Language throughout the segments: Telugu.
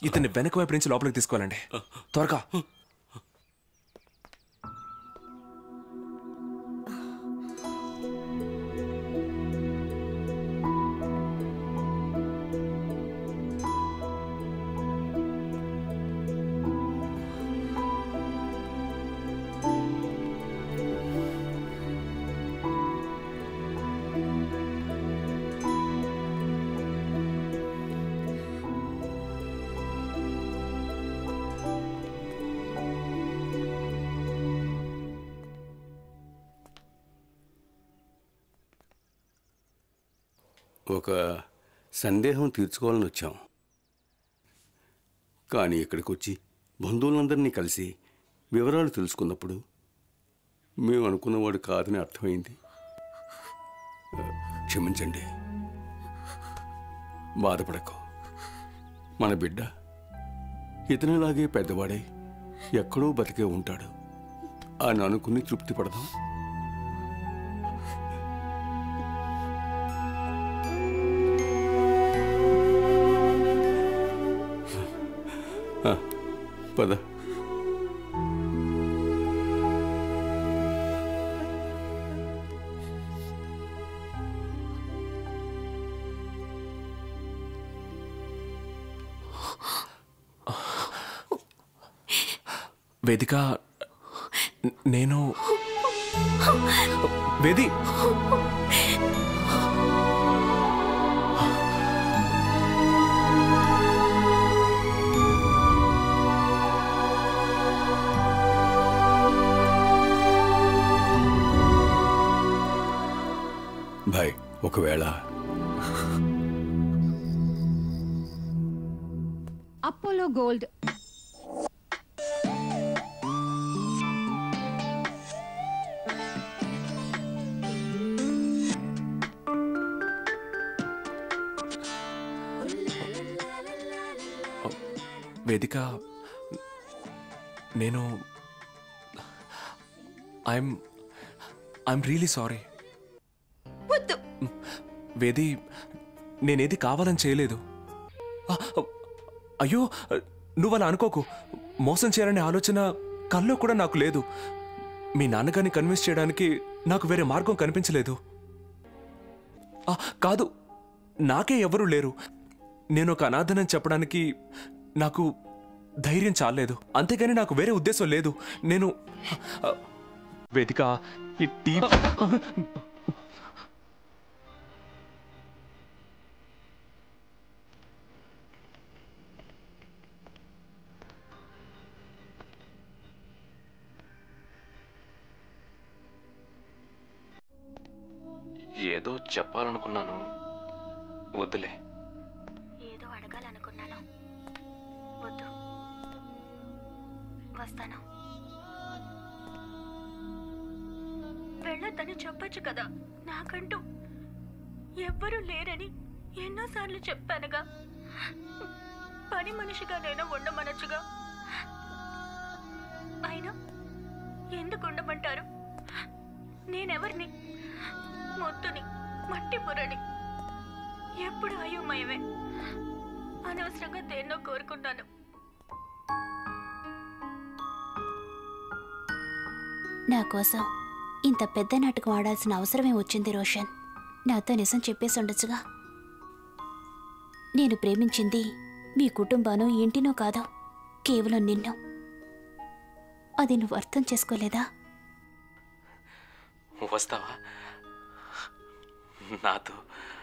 ఇతన్ని వెనక వైపు నుంచి లోపలికి తీసుకోవాలండి త్వరగా ఒక సందేహం తీర్చుకోవాలని వచ్చాం కానీ ఇక్కడికి వచ్చి బంధువులందరినీ కలిసి వివరాలు తెలుసుకున్నప్పుడు మేము అనుకున్నవాడు కాదని అర్థమైంది ఆ, క్షమించండి బాధపడకు మన బిడ్డ ఇతనిలాగే పెద్దవాడై ఎక్కడో బతికే ఉంటాడు అని అనుకుని తృప్తి పడదాం ఆ, పద వేదిక న- నేను వేది భాయ్ ఒకవేళ అపోలో గోల్డ్ వేదిక నేను ఐఎమ్ ఐఎమ్ రియలీ సారీ వద్దు వేది నేనేది కావాలని చేయలేదు ఆ, అయ్యో నువ్వు అలా అనుకోకు మోసం చేయాలనే ఆలోచన కల్లో కూడా నాకు లేదు మీ నాన్నగారిని కన్విన్స్ చేయడానికి నాకు వేరే మార్గం కనిపించలేదు ఆ, కాదు నాకే ఎవరూ లేరు నేను ఒక అనాథనని చెప్పడానికి నాకు ధైర్యం చాలేదు అంతేగాని నాకు వేరే ఉద్దేశం లేదు నేను ఆ, వేదిక ఈ టీ ఏదో చెప్పాలనుకున్నాను వద్దులే ఏదో అడగాలనుకున్నాను వద్దు వస్తాను వెళ్ళొద్దని చెప్పొచ్చు కదా నాకంటూ ఎవ్వరూ లేరని ఎన్నోసార్లు చెప్పానుగా పని మనిషిగా నేను ఉండమనొచ్చుగా అయినా ఎందుకు ఉండమంటారు నేనెవరిని మొత్తుని మట్టి బుర్రని ఎప్పుడు అయోమయమే అనవసరంగా దేన్నో కోరుకున్నాను నా కోసం ఇంత పెద్ద నాటకం ఆడాల్సిన అవసరమే వచ్చింది రోషన్ నాతో నిజం చెప్పేసి ఉండొచ్చుగా నేను ప్రేమించింది మీ కుటుంబానో ఇంటినో కాదో కేవలం నిన్ను అది నువ్వు అర్థం చేసుకోలేదా వస్తావా నాతో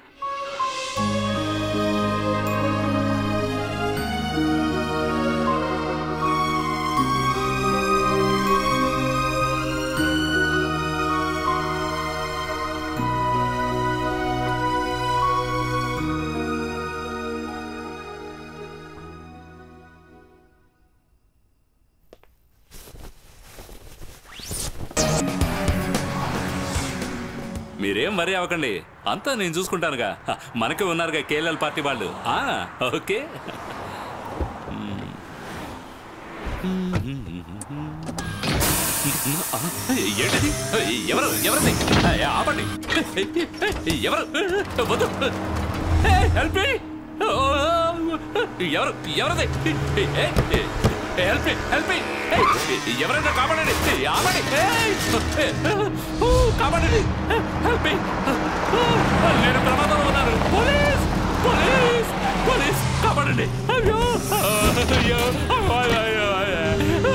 మీరేం వరి అవ్వకండి అంతా నేను చూసుకుంటానుగా హ, మనకే ఉన్నారుగా కేఎల్ఎల్ పార్టీ వాళ్ళు ఆ, ఓకే ఆ, ఏంటది ఎవరు ఎవరిది ఆపండి ఎవరు వద్దు హెల్ప్ మీ ఎవరు ఎవరది హెల్ప్ మీ హెల్ప్ మీ ఎవరైనా కాపాడండి ఆపండి ఏయ్! ఓ, కాపాడండి హెల్ప్ మీ నేను ప్రమాదంలో ఉన్నాను పోలీస్ పోలీస్ పోలీస్ కాపాడండి అయ్యో అయ్యో అయ్యో అయ్యో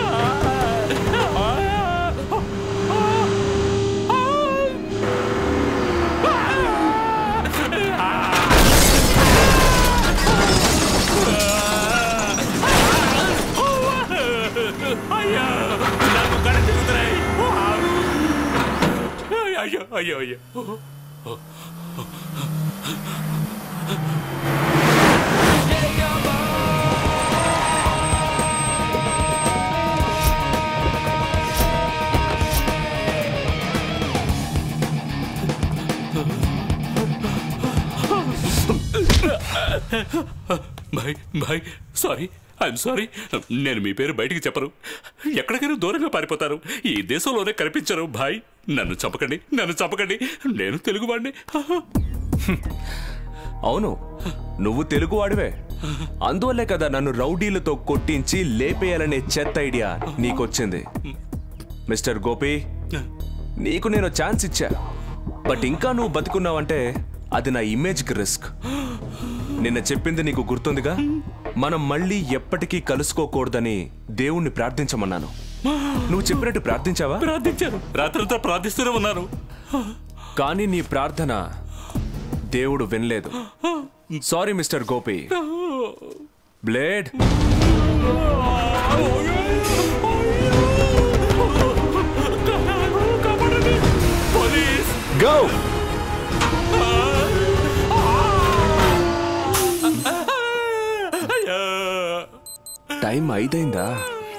అయ్యో నాకు కళ్ళు తిరుగుతున్నాయి అయ్యో అయ్యో అయ్యో bye bye sorry I'm sorry నేను మీ పేరు బయటికి చెప్పరు ఎక్కడికైనా దూరంగా పారిపోతారు ఈ దేశంలోనే కనిపించరు భాయ్ నన్ను చంపకండి నన్ను చంపకండి నేను తెలుగువాడిని అవును నువ్వు తెలుగువాడివే అందువల్లే కదా నన్ను రౌడీలతో కొట్టించి లేపేయాలనే చెత్త ఐడియా నీకొచ్చింది మిస్టర్ గోపి నీకు నేను ఛాన్స్ ఇచ్చా బట్ ఇంకా నువ్వు బతుకున్నావంటే అది నా ఇమేజ్కి రిస్క్ నిన్న చెప్పింది నీకు గుర్తుందిగా మనం మళ్ళీ ఎప్పటికీ కలుసుకోకూడదని దేవుణ్ణి ప్రార్థించమన్నాను నువ్వు చెప్పినట్టు ప్రార్థించావా ప్రార్థించారు రాత్రంతా ప్రార్థిస్తూనే ఉన్నారు కానీ నీ ప్రార్థన దేవుడు వినలేదు సారీ మిస్టర్ గోపి బ్లేడ్ కాపాడండి పోలీస్ గో అయ్యో టైం ఐదైందా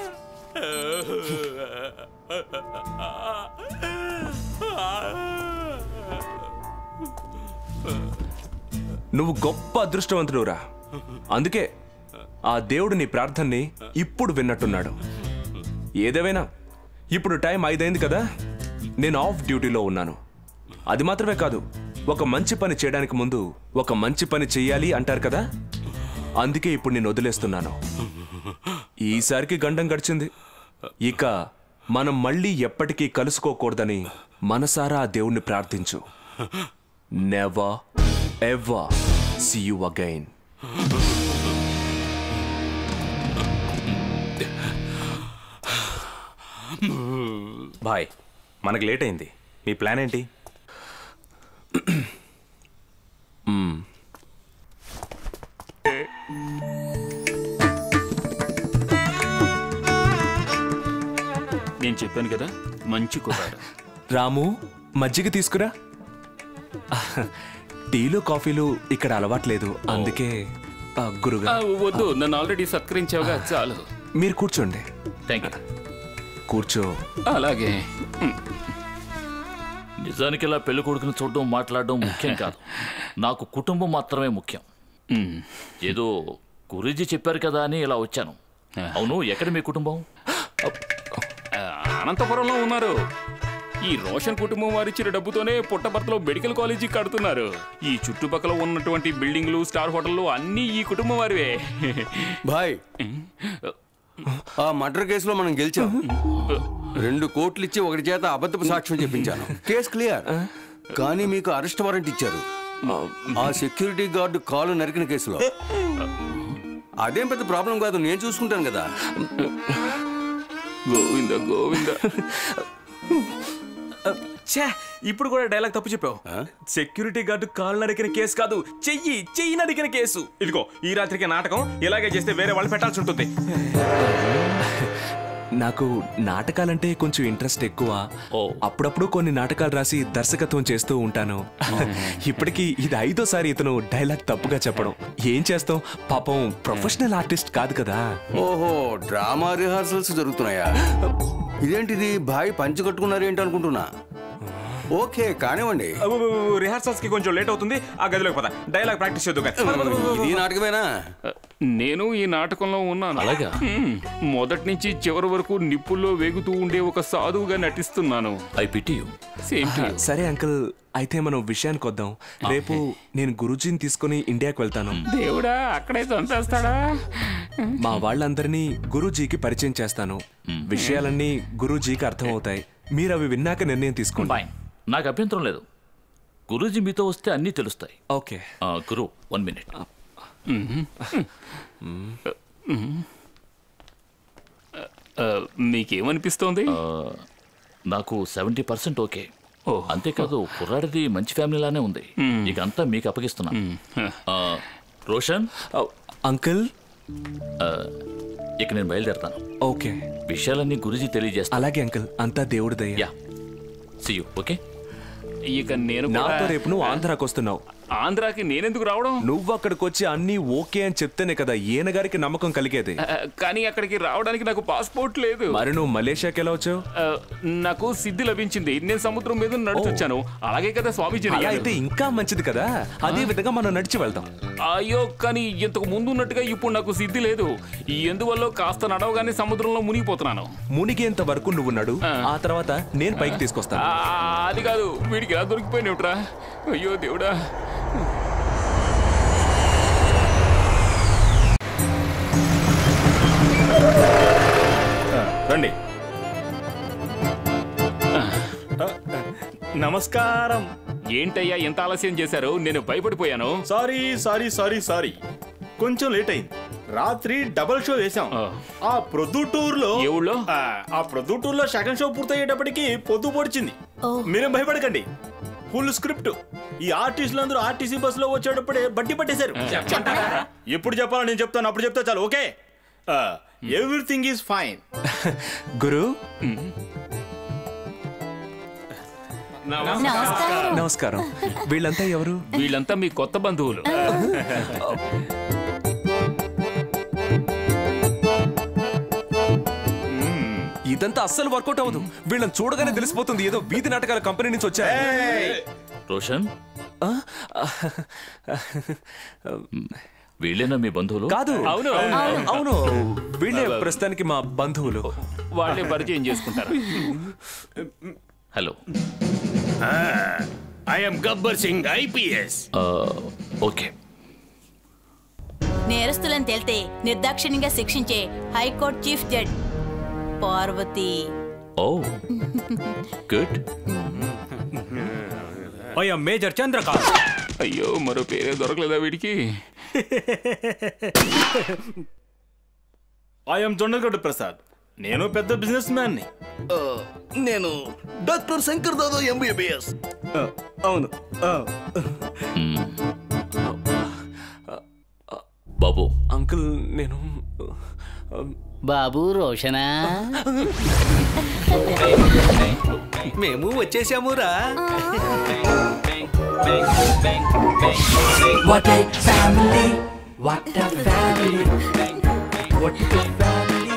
నువ్వు గొప్ప అదృష్టవంతుడురా అందుకే ఆ దేవుడు నీ ప్రార్థనని ఇప్పుడు విన్నట్టున్నాడు ఏదేమైనా ఇప్పుడు టైం ఐదైంది కదా నేను ఆఫ్ డ్యూటీలో ఉన్నాను అది మాత్రమే కాదు ఒక మంచి పని చేయడానికి ముందు ఒక మంచి పని చెయ్యాలి అంటారు కదా అందుకే ఇప్పుడు నేను వదిలేస్తున్నాను ఈసారికి గండం గడిచింది ఇక మనం మళ్ళీ ఎప్పటికీ కలుసుకోకూడదని మనసారా ఆ దేవుణ్ణి ప్రార్థించు never ever see you again bye మనకి లేట్ అయింది మీ ప్లాన్ ఏంటి నేను చెప్పాను కదా మంచి కుర్రాడు రాము మజ్జిగ తీసుకురా టీలు కాఫీలు ఇక్కడ అలవాట్లేదు అందుకే ఆ, గురుగా ఆ, వద్దు నన్ను ఆల్రెడీ సత్కరించావుగా చాలు మీరు కూర్చోండి థ్యాంక్ యూ కూర్చో అలాగే నిజానికి ఇలా పెళ్లి కొడుకుని చూడడం మాట్లాడడం ముఖ్యం కాదు నాకు కుటుంబం మాత్రమే ముఖ్యం ఏదో గురూజీ చెప్పారు కదా అని ఇలా వచ్చాను అవును ఎక్కడ మీ కుటుంబం ఆ, అనంతపురంలో ఉన్నారు ఈ రోషన్ కుటుంబం వారిచ్చిన డబ్బుతోనే పుట్టపర్తిలో మెడికల్ కాలేజీ కడుతున్నారు ఈ చుట్టుపక్కల ఉన్నటువంటి బిల్డింగ్లు స్టార్ హోటళ్ళు అన్నీ ఈ కుటుంబం వారివే భాయ్ ఆ మర్డర్ కేసులో మనం గెలిచాం రెండు కోట్లు ఇచ్చి ఒకటి చేత అబద్ధపు సాక్ష్యం చెప్పించాను కేసు క్లియర్ కానీ మీకు అరెస్ట్ వారెంట్ ఇచ్చారు ఆ సెక్యూరిటీ గార్డు కాలు నరికిన కేసులో అదేం పెద్ద ప్రాబ్లం కాదు నేను చూసుకుంటాను కదా గోవింద గోవింద ఛే ఇప్పుడు కూడా డైలాగ్ తప్పు చెప్పావు సెక్యూరిటీ గార్డు కాలు నరికిన కేసు కాదు చెయ్యి చెయ్యి నరికిన కేసు ఇదిగో ఈ రాత్రికి నాటకం ఇలాగే చేస్తే వేరే వాళ్ళు పెట్టాల్సి ఉంటుంది నాకు నాటకాలంటే కొంచెం ఇంట్రెస్ట్ ఎక్కువ అప్పుడప్పుడు కొన్ని నాటకాలు రాసి దర్శకత్వం చేస్తూ ఉంటాను ఇప్పటికి ఇది ఐదోసారి ఇతను డైలాగ్ తప్పుగా చెప్పడం ఏం చేస్తాం పాపం ప్రొఫెషనల్ ఆర్టిస్ట్ కాదు కదా ఓహో డ్రామా రిహార్సల్స్ జరుగుతున్నాయా ఇదేంటిది భాయ్ పంచి కట్టుకున్నారు ఏంటి అనుకుంటున్నా ఓకే కానివ్వండి రిహార్సల్స్ కి కొంచెం లేట్ అవుతుంది ఆ గదిలోకి పద డైలాగ్ ప్రాక్టీస్ చేద్దాం కానీ. పద, పద, పద, పద. ఇది నాటకమేనా నేను ఈ నాటకంలో ఉన్నాను అలాగా? హ్మ్. మొదటి నుంచి చివరి వరకు నిప్పుల్లో వేగుతూ ఉండే ఒక సాధువుగా నటిస్తున్నాను I pity you same to సరే అంకుల్ అయితే మనం విషయానికి వద్దాం రేపు నేను గురూజీని తీసుకొని ఇండియాకి వెళ్తాను దేవుడా అక్కడే చంపేస్తాడా మా వాళ్ళందరినీ గురూజీకి పరిచయం చేస్తాను విషయాలన్నీ గురూజీకి అర్థమవుతాయి మీరు అవి విన్నాక నిర్ణయం తీసుకోండి ఫైన్ నాకు అభ్యంతరం లేదు గురూజీ మీతో వస్తే అన్నీ తెలుస్తాయి ఓకే ఆ, గురు వన్ మినిట్ ఆ, మీకేమనిపిస్తోంది నాకు సెవెంటీ పర్సెంట్ ఓకే అంతేకాదు కుర్రాడిది మంచి ఫ్యామిలీలానే ఉంది ఇక అంతా మీకు అప్పగిస్తున్నాను ఆ, రోషన్ అంకుల్ ఆ, ఇక నేను బయలుదేరతాను ఓకే విషయాలన్నీ గురూజీ తెలియజేస్తాను అలాగే అంకుల్ అంతా దేవుడి దయ యా సి యూ ఓకే ఇక నేను నాతో కూడా- రేపు నువ్వు ఆంధ్రాకి వస్తున్నావు ఆంధ్రాకి నేనెందుకు రావడం నువ్వు అక్కడికి వచ్చి అన్నీ ఓకే అని చెప్తేనే కదా ఈయన గారికి నమ్మకం కలిగేది ఆ, కానీ అక్కడికి రావడానికి నాకు పాస్పోర్ట్ లేదు మరి నువ్వు మలేషియాకి ఎలా వచ్చావు ఆ, నాకు సిద్ధి లభించింది నేను సముద్రం మీద నడిచొచ్చాను అలాగే కదా స్వామీజీ అలా అయితే ఇంకా మంచిది కదా అదే విధంగా మనం నడిచి వెళ్దాం అయ్యో కానీ ఇంతకు ముందు ఉన్నట్టుగా ఇప్పుడు నాకు సిద్ధి లేదు ఎందువల్ల కాస్త నడవగానే సముద్రంలో మునిగిపోతున్నాను మునిగేంత వరకు నువ్వు నడు ఆ తర్వాత నేను పైకి తీసుకొస్తాను ఆ, అది కాదు వీడికి ఎలా దొరికిపోయినట్రా అయ్యో దేవుడా రండి నమస్కారం ఏంటయ్యా ఎంత ఆలస్యం చేశారు నేను భయపడిపోయాను సారీ సారీ సారీ సారీ కొంచెం లేట్ అయింది రాత్రి డబుల్ షో వేశాం ఆ. ఆ ప్రొద్దుటూర్ లో ఏ ఊళ్ళో? ఆ ప్రొద్దుటూర్ లో సెకండ్ షో పూర్తయ్యేటప్పటికి పొద్దు పొడిచింది మీరేం భయపడకండి ఫుల్ స్క్రిప్ట్ ఈ ఆర్టిస్టులు అందరూ ఆర్టీసీ బస్ లో వచ్చేటప్పుడే బట్టి పట్టేశారు ఎప్పుడు చెప్పాలో నేను చెప్తాను అప్పుడు చెప్తా చాలు ఓకే ఎవ్రీథింగ్ ఈజ్ ఫైన్ గురు నమస్కారం నమస్కారం వీళ్ళంతా ఎవరు వీళ్ళంతా మీ కొత్త బంధువులు ఇదంతా అస్సలు వర్కౌట్ అవ్వదు వీళ్ళని చూడగానే తెలిసిపోతుంది ఏదో వీధి నాటకాల కంపెనీ నుంచి వచ్చా రోషన్ వీళ్ళేనా మీ బంధువులు కాదు అవును అవును వీళ్ళే ప్రస్తుతానికి మా బంధువులు వాళ్ళే పరిచయం చేసుకుంటారు hello I'm Gabbar Singh IPS ఆ, ఓకే నేరస్తులను తేల్తే నిర్దాక్షిణ్యంగా శిక్షించే high court chief judge Parvati oh good I'm major Chandrakant అయ్యో మరో పేరే దొరకలేదా వీడికి ఐఎమ్ జొన్నగడ్డ ప్రసాద్ నేను పెద్ద బిజినెస్ మ్యాన్ ని నేను డాక్టర్ శంకర్ దాదా ఎంబీబీఎస్ అవును బాబు అంకుల్ నేను బాబు రోషనా మేము వచ్చేసామురా What a family! What a family! What a family!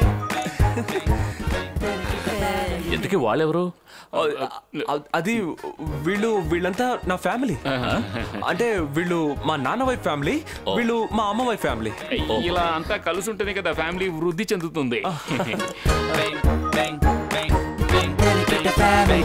ఇంతకీ వాళ్ళెవరు అ- అది వీళ్ళు వీళ్ళంతా నా ఫ్యామిలీ అంటే వీళ్ళు మా నాన్న వైఫ్ ఫ్యామిలీ వీళ్ళు మా అమ్మ వైఫ్ ఫ్యామిలీ ఇలా అంతా కలిసి ఉంటేనే కదా ఫ్యామిలీ వృద్ధి చెందుతుంది Dedicate the family.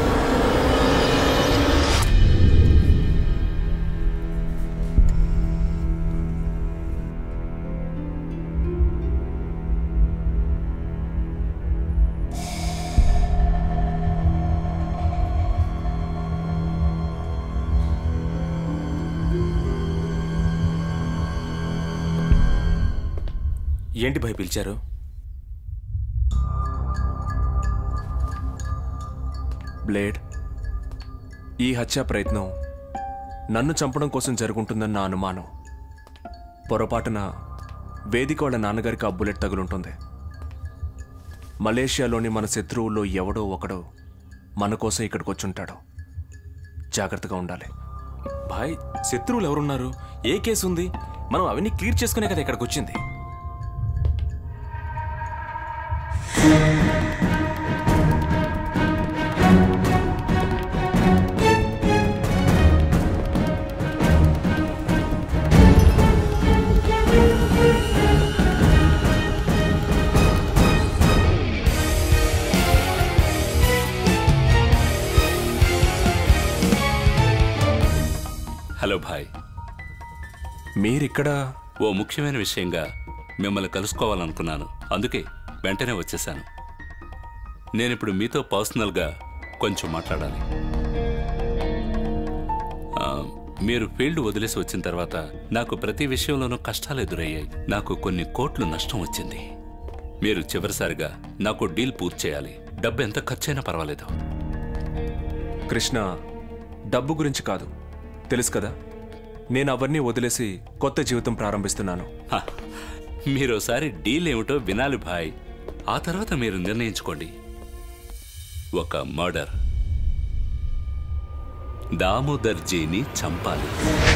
ఏంటి భయ పిలిచారు బ్లేడ్ ఈ హత్యా ప్రయత్నం నన్ను చంపడం కోసం జరుగుంటుందని నా అనుమానం పొరపాటున వేదిక వాళ్ళ నాన్నగారికి ఆ బుల్లెట్ తగులుంటుంది మలేషియాలోని మన శత్రువుల్లో ఎవడో ఒకడో మన కోసం ఇక్కడికి వచ్చుంటాడు జాగ్రత్తగా ఉండాలి భాయ్ శత్రువులు ఎవరున్నారు ఏ కేసు ఉంది మనం అవన్నీ క్లియర్ చేసుకునే కదా ఇక్కడికి వచ్చింది హలో భాయ్ మీరిక్కడ ఓ ముఖ్యమైన విషయంగా మిమ్మల్ని కలుసుకోవాలనుకున్నాను అందుకే వెంటనే వచ్చేసాను నేనిప్పుడు మీతో పర్సనల్గా కొంచెం మాట్లాడాలి ఆ, మీరు ఫీల్డ్ వదిలేసి వచ్చిన తర్వాత నాకు ప్రతి విషయంలోనూ కష్టాలు ఎదురయ్యాయి నాకు కొన్ని కోట్లు నష్టం వచ్చింది మీరు చివరిసారిగా నాకు డీల్ పూర్తి చేయాలి డబ్బు ఎంత ఖర్చైనా పర్వాలేదు కృష్ణ డబ్బు గురించి కాదు తెలుసు కదా నేను అవన్నీ వదిలేసి కొత్త జీవితం ప్రారంభిస్తున్నాను హ, మీరోసారి డీల్ ఏమిటో వినాలి భాయ్ ఆ తర్వాత మీరు నిర్ణయించుకోండి ఒక మర్డర్ దామోదర్జీని చంపాలి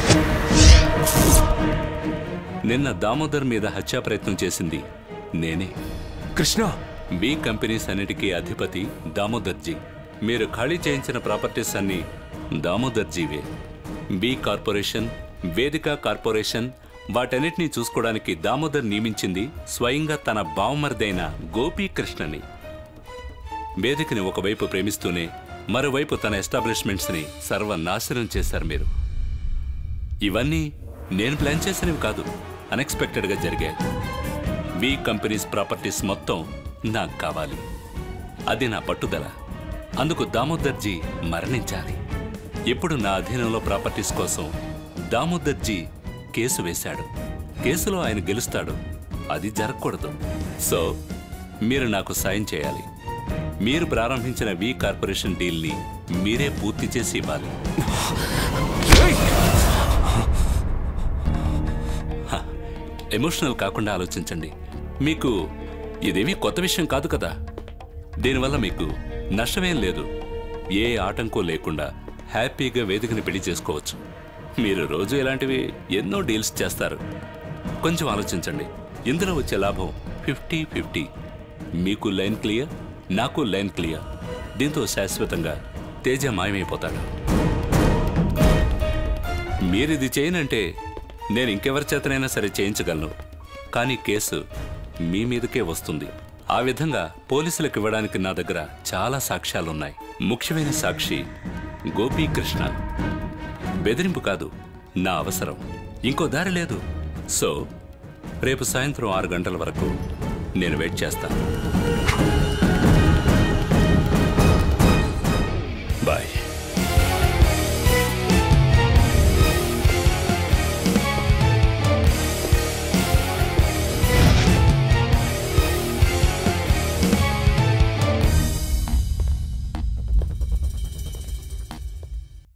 నిన్న దామోదర్ మీద హత్యా ప్రయత్నం చేసింది నేనే కృష్ణ బి కంపెనీస్ అన్నిటికీ అధిపతి దామోదర్జీ మీరు ఖాళీ చేయించిన ప్రాపర్టీస్ అన్ని దామోదర్జీవే బి కార్పొరేషన్ వేదిక కార్పొరేషన్ వాటన్నిటినీ చూసుకోవడానికి దామోదర్ నియమించింది స్వయంగా తన బావమరిదైన గోపీకృష్ణని వేదికని ఒకవైపు ప్రేమిస్తూనే మరోవైపు తన ఎస్టాబ్లిష్మెంట్స్ని సర్వనాశనం చేశారు మీరు ఇవన్నీ నేను ప్లాన్ చేసినవి కాదు అన్ఎక్స్పెక్టెడ్గా జరిగాయి వి కంపెనీస్ ప్రాపర్టీస్ మొత్తం నాకు కావాలి అది నా పట్టుదల అందుకు దామోదర్జీ మరణించాలి ఇప్పుడు నా అధీనంలో ప్రాపర్టీస్ కోసం దామోదర్జీ కేసు వేశాడు కేసులో ఆయన గెలుస్తాడు అది జరగకూడదు సో మీరు నాకు సాయం చేయాలి మీరు ప్రారంభించిన వి కార్పొరేషన్ డీల్ని మీరే పూర్తి చేసి ఇవ్వాలి హ, ఎమోషనల్ కాకుండా ఆలోచించండి మీకు ఇదేమీ కొత్త విషయం కాదు కదా దీనివల్ల మీకు నష్టమేం లేదు ఏ ఆటంకం లేకుండా హ్యాపీగా వేదికని పెళ్లి చేసుకోవచ్చు మీరు రోజు ఇలాంటివి ఎన్నో డీల్స్ చేస్తారు కొంచెం ఆలోచించండి ఇందులో వచ్చే లాభం ఫిఫ్టీ ఫిఫ్టీ మీకు లైన్ క్లియర్ నాకు లైన్ క్లియర్ దీంతో శాశ్వతంగా తేజ మాయమైపోతాడు మీరిది చేయనంటే నేను ఇంకెవరి చేతనైనా సరే చేయించగలను కానీ కేసు మీ మీదకే వస్తుంది ఆ విధంగా పోలీసులకు ఇవ్వడానికి నా దగ్గర చాలా సాక్ష్యాలున్నాయి ముఖ్యమైన సాక్షి గోపీకృష్ణ బెదిరింపు కాదు నా అవసరం ఇంకో దారి లేదు సో రేపు సాయంత్రం ఆరు గంటల వరకు నేను వెయిట్ చేస్తాను బాయ్